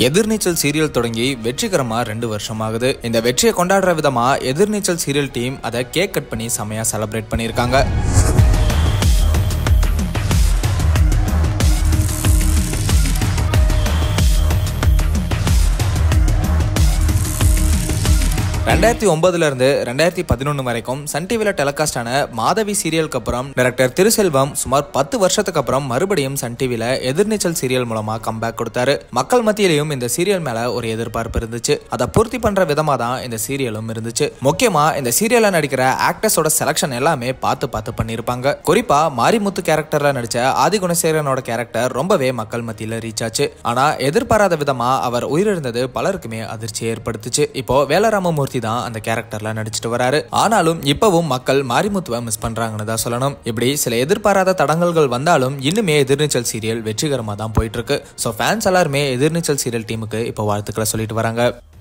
எதிர்நீச்சல் serial தொடங்கி வெற்றிகரமா ரெண்டு வருஷம் ஆகுது இந்த வெற்றியை கொண்டாடுற விதமா எதிர்நீச்சல் சீரியல் டீம் அதை கேக் கட் பண்ணி செமையா செலிப்ரேட் பண்ணியிருக்காங்க ரெண்டாயிரத்தி ஒன்பதுல இருந்து ரெண்டாயிரத்தி பதினொன்று வரைக்கும் சன் டிவியில் டெலிகாஸ்ட் ஆன மாதவி சீரியலுக்கு அப்புறம் டைரக்டர் திருசெல்வம் சுமார் பத்து வருஷத்துக்கு அப்புறம் மறுபடியும் சன் டிவியில் எதிர்நீச்சல் சீரியல் மூலமா கம்பேக் கொடுத்தாரு மக்கள் மத்தியிலையும் இந்த சீரியல் மேல ஒரு எதிர்பார்ப்பு இருந்துச்சு அதை பூர்த்தி பண்ற விதமா தான் இந்த சீரியலும் இருந்துச்சு முக்கியமா இந்த சீரியல்ல நடிக்கிற ஆக்டர்ஸோட செலக்ஷன் எல்லாமே பார்த்து பார்த்து பண்ணியிருப்பாங்க குறிப்பா மாரிமுத்து கேரக்டர்ல நடிச்ச ஆதி குணசேகரனோட கேரக்டர் ரொம்பவே மக்கள் மத்தியில ரீச் ஆச்சு ஆனா எதிர்பாராத விதமா அவர் உயிரிழந்தது பலருக்குமே அதிர்ச்சியை ஏற்படுத்துச்சு இப்போ வேலராமமூர்த்தி தான் அந்த கேரக்டர்ல நடிச்சிட்டு வராரு ஆனாலும் இப்பவும் மக்கள் மாரிமுத்துவை மிஸ் பண்றாங்கன்னு தான் சொல்லணும் இப்படி சில எதிர்பாராத தடங்கல்கள் வந்தாலும் இன்னுமே எதிர்நீச்சல் சீரியல் வெற்றிகரமா தான் போயிட்டு இருக்கு ஸோ ஃபேன்ஸ் எல்லாருமே எதிர்நீச்சல் சீரியல் டீமுக்கு இப்போ வாழ்த்துக்களை சொல்லிட்டு வராங்க